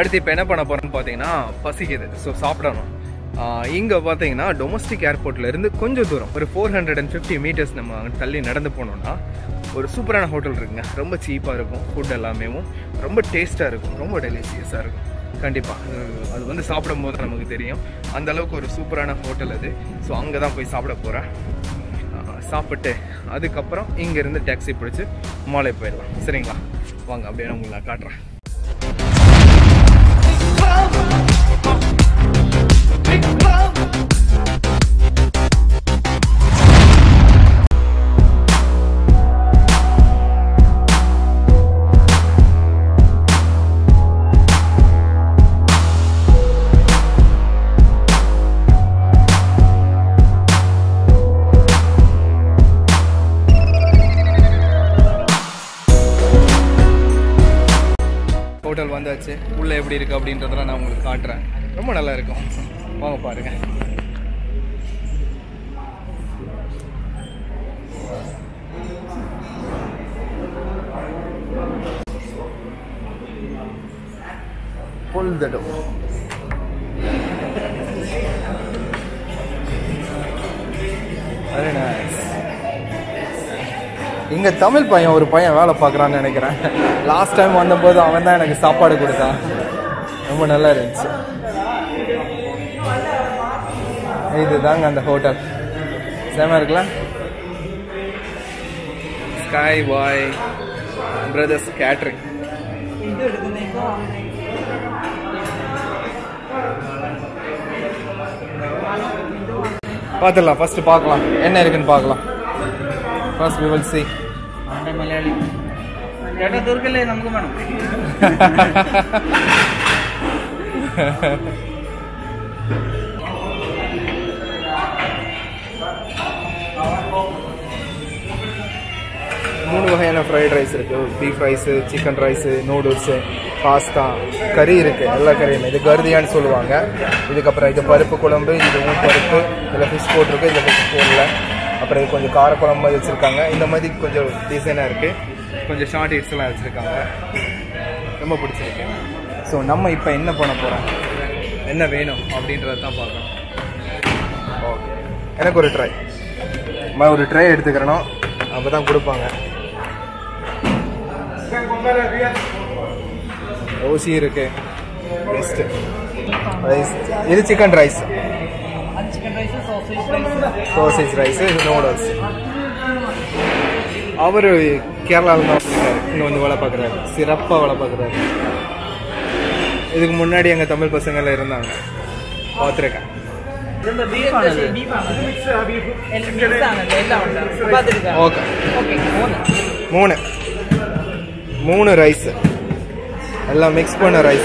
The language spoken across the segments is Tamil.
அடுத்து இப்போ என்ன பண்ண போறோம்னு பார்த்தீங்கன்னா பசிக்குது ஸோ சாப்பிடணும் இங்கே பார்த்தீங்கன்னா டொமஸ்டிக் ஏர்போர்ட்லேருந்து கொஞ்சம் தூரம் ஒரு four hundred and fifty metres நம்ம அங்க தள்ளி நடந்து போனோம்னா ஒரு சூப்பரான ஹோட்டல் இருக்குங்க ரொம்ப சீப்பாக இருக்கும் ஃபுட் எல்லாமே ரொம்ப டேஸ்ட்டாக இருக்கும் ரொம்ப டெலிஷியஸாக இருக்கும் கண்டிப்பாக அது வந்து சாப்பிடும் போது நமக்கு தெரியும் அந்த அளவுக்கு ஒரு சூப்பரான ஹோட்டல் அது ஸோ அங்கே தான் போய் சாப்பிட போகிறேன் சாப்பிட்டு அதுக்கப்புறம் இங்கேருந்து டாக்ஸி பிடிச்சி மாலை போயிடலாம் சரிங்களா வாங்க அப்படியே நான் உங்களுக்கு நான் காட்டுறேன் ஹோட்டல் வந்தாச்சு உள்ளே எப்படி இருக்குது அப்படின்றதெல்லாம் நான் உங்களுக்கு காட்டுறேன் ரொம்ப நல்லா இருக்கும் வாங்க பாருங்க Pull the door. Very nice. இங்க தமிழ் பையன் ஒரு பையன் வேலை பார்க்குறான்னு நினைக்கிறேன் லாஸ்ட் டைம் வந்தபோது அவன் தான் எனக்கு சாப்பாடு கொடுத்தான் ரொம்ப நல்லா இருந்துச்சு இதுதாங்க அந்த ஹோட்டல் சேமா இருக்குல்ல ஸ்கை பாய் பிரதர்ஸ் கேட்ரிங் பார்த்துடலாம் ஃபர்ஸ்ட் பார்க்கலாம் என்ன இருக்குன்னு பார்க்கலாம் ഫസ്റ്റ് വി വിൽ സീ ആണ്ടെ മലയാളി ചേട്ടാ തീർക്കല്ലേ നമുക്ക് വേണം மூணு வகையான ஃப்ரைட் ரைஸ் இருக்கு beef rice chicken rice noodles pasta கறி இருக்கு எல்லா கறியுமே இது கருதியான்னு சொல்லுவாங்க இதுக்கப்புறம் இது பருப்பு குழம்பு இது ஊன் பருப்பு இதில் ஃபிஷ் போட்டிருக்கு இதில் ஃபிஷ் போடல அப்புறம் இது கொஞ்சம் காரக்குழம்பு மாதிரி வச்சுருக்காங்க இந்த மாதிரி கொஞ்சம் டிசைனாக இருக்குது கொஞ்சம் ஷார்ட் ஹிட்ஸ்லாம் வச்சுருக்காங்க ரொம்ப பிடிச்சிருக்கு ஸோ நம்ம இப்போ என்ன பண்ண போகிறோம் என்ன வேணும் அப்படின்றத தான் பார்க்கணும் ஓகே எனக்கு ஒரு ட்ரை நான் ஒரு ட்ரை எடுத்துக்கிறேனோ அப்போ தான் கொடுப்பாங்க ஓசி இருக்கு பெஸ்ட்டு ரைஸ் இது சிக்கன் ரைஸ் അത് chicken rice sausage rice sausage rice இது நூடுல்ஸ் அவர் கேரளாவில் தான் வந்திருக்காரு இங்கே வந்து வேலை பார்க்குறாரு சிறப்பாக வேலை பார்க்குறாரு இதுக்கு முன்னாடி எங்கள் தமிழ் பசங்கள்ல இருந்தாங்க பார்த்துருக்கேன் ഇതെന്താ ബീഫാണത് ബീഫാണ് ബീഫാണല്ലേ എല്ലാം ഉണ്ട് അപ്പൊ അതെടുക്കാം ஓகே ഓക്കെ മൂന്ന് மூணு மூணு ரைஸ் எல்லாம் மிக்ஸ் பண்ண ரைஸ்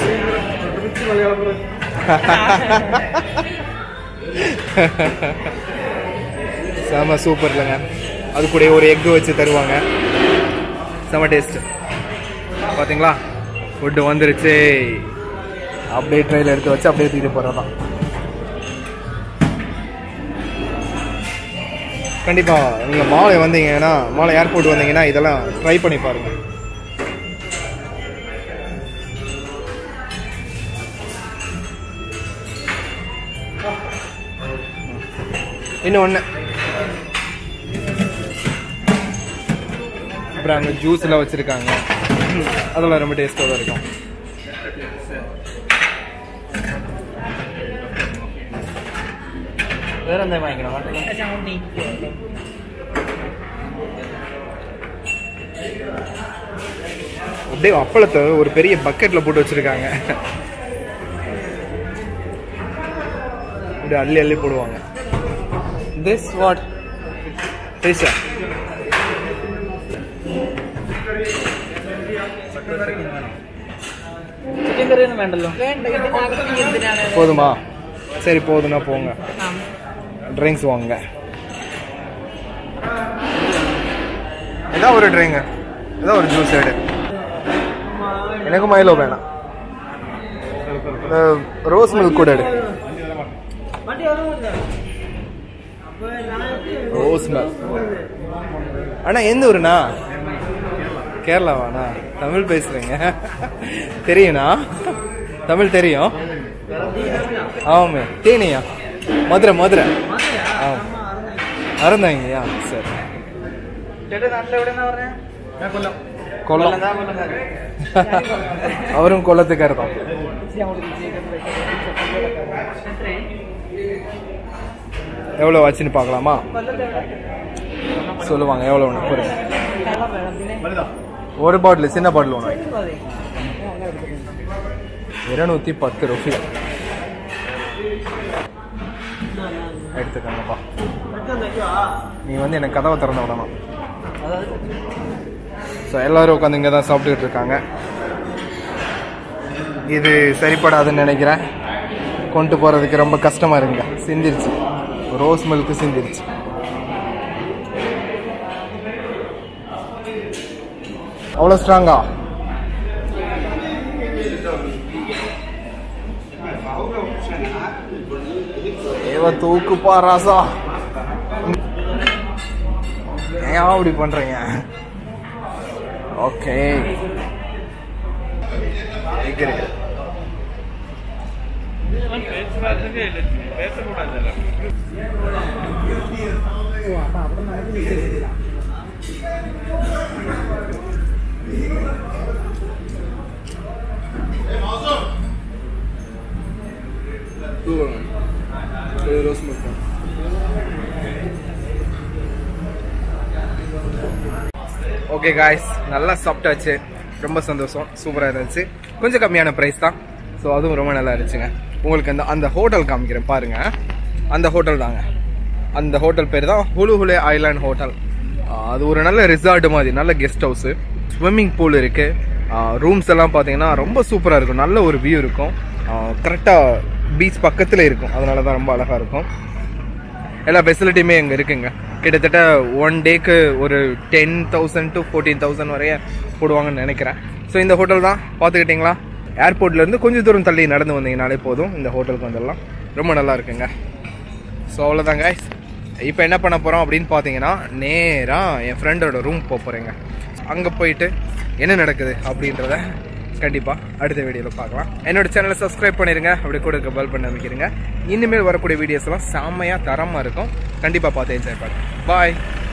செம சூப்பர் இல்லைங்க அது கூட ஒரு எக்கு வச்சு தருவாங்க செம டேஸ்ட் பாத்தீங்களா ஃபுட்டு வந்துருச்சு அப்படியே ட்ரெயில் எடுத்து வச்சு அப்படியே தூக்கிட்டு போகிறதான் கண்டிப்பாக நீங்கள் மாலை வந்தீங்கன்னா மாலை ஏர்போர்ட் வந்தீங்கன்னா இதெல்லாம் ட்ரை பண்ணி பாருங்க இன்னும் ஒன்று அப்புறம் அங்கே ஜூஸ் எல்லாம் வச்சுருக்காங்க அதெல்லாம் ரொம்ப டேஸ்ட்டாக தான் இருக்கும் വേറെ എന്താ വാങ്ങിക്കണം ചമ്മന്തി அப்படியே அப்பளத்தை ஒரு பெரிய பக்கெட்ல போட்டு வச்சிருக்காங்க இப்படி அள்ளி அள்ளி போடுவாங்க திஸ் வாட் டேஸ்டா ചിക്കൻ കറി ഒന്നും വേണ്ടല്ലോ വേണ്ട ഇതിനകത്ത് നീ എന്തിനാണ് போதுமா சரி போதும்னா போங்க ட்ரிங்க்ஸ் வாங்க ஏதோ ஒரு ட்ரிங்க் ஏதோ ஒரு ஜூஸ் எடு எனக்கு மைலோ வேணாம் ரோஸ் மில்க் கூட எடு ரோஸ் மில்க் அண்ணா எந்த ஊருண்ணா கேரளாவாண்ணா தமிழ் பேசுறீங்க தெரியுண்ணா தமிழ் தெரியும் ஆமாமே தேனியா மதுரை மதுரை ஆ அறந்தாங்கய்யா சரி കൊല്ലം അവരും കൊല്ലത്തുകാരതാണ് எவ்வளோ ஆச்சுன்னு பார்க்கலாமா சொல்லுவாங்க எவ்வளோ ஒன்று புரியுது ஒரு பாட்டில் சின்ன பாட்டில் ஒன்று இருநூத்தி பத்து ருபி எடுத்துக்கங்கப்பா நீ வந்து எனக்கு கதவை திறந்து விடணும் ஸோ எல்லாரும் உட்காந்து இங்கே தான் சாப்பிட்டுக்கிட்டு இருக்காங்க இது சரிப்படாதுன்னு நினைக்கிறேன் கொண்டு போகிறதுக்கு ரொம்ப கஷ்டமாக இருக்குங்க சிந்திருச்சு ரோஸ் மில்க்கு சிந்திருச்சு அவ்வளோ ஸ்ட்ராங்கா ஏவ தூக்குப்பா ராசா ஏன் அப்படி பண்றீங்க ஓகே இருக்கு ரோஸ் மில்க் ஓகே காய்ஸ் நல்லா சாப்பிட்டாச்சு ரொம்ப சந்தோஷம் சூப்பராக இருந்துச்சு கொஞ்சம் கம்மியான ப்ரைஸ் தான் ஸோ அதுவும் ரொம்ப நல்லா இருந்துச்சுங்க உங்களுக்கு அந்த அந்த ஹோட்டல் காமிக்கிறேன் பாருங்க அந்த ஹோட்டல் தாங்க அந்த ஹோட்டல் பேர் தான் ஹுலு ஹுலே ஐலாண்ட் ஹோட்டல் அது ஒரு நல்ல ரிசார்ட் மாதிரி நல்ல கெஸ்ட் ஹவுஸு ஸ்விம்மிங் பூல் இருக்குது ரூம்ஸ் எல்லாம் பார்த்தீங்கன்னா ரொம்ப சூப்பராக இருக்கும் நல்ல ஒரு வியூ இருக்கும் கரெக்டாக பீச் பக்கத்தில் இருக்கும் அதனால தான் ரொம்ப அழகாக இருக்கும் எல்லா ஃபெசிலிட்டியுமே இங்கே இருக்குங்க கிட்டத்தட்ட ஒன் டேக்கு ஒரு ten thousand to fourteen thousand வரைய போடுவாங்கன்னு நினைக்கிறேன் ஸோ இந்த ஹோட்டல் தான் பார்த்துக்கிட்டிங்களா ஏர்போர்ட்லேருந்து கொஞ்சம் தூரம் தள்ளி நடந்து வந்தீங்கனாலே போதும் இந்த ஹோட்டலுக்கு வந்துடலாம் ரொம்ப நல்லா இருக்குங்க ஸோ அவ்வளோதாங்க இப்போ என்ன பண்ண போகிறோம் அப்படின்னு பார்த்தீங்கன்னா நேராக என் ஃப்ரெண்டோட ரூம் போக போகிறேங்க அங்கே போயிட்டு என்ன நடக்குது அப்படின்றத கண்டிப்பாக அடுத்த வீடியோவில் பார்க்கலாம் என்னோட சேனலை சப்ஸ்கிரைப் பண்ணிடுங்க அப்படி கூட இருக்க பெல் பண்ண அமைக்கிறீங்க இனிமேல் வரக்கூடிய வீடியோஸ் எல்லாம் செம்மையாக தரமாக இருக்கும் கண்டிப்பாக பார்த்து என்ஜாய் பண்ணுங்க பாய்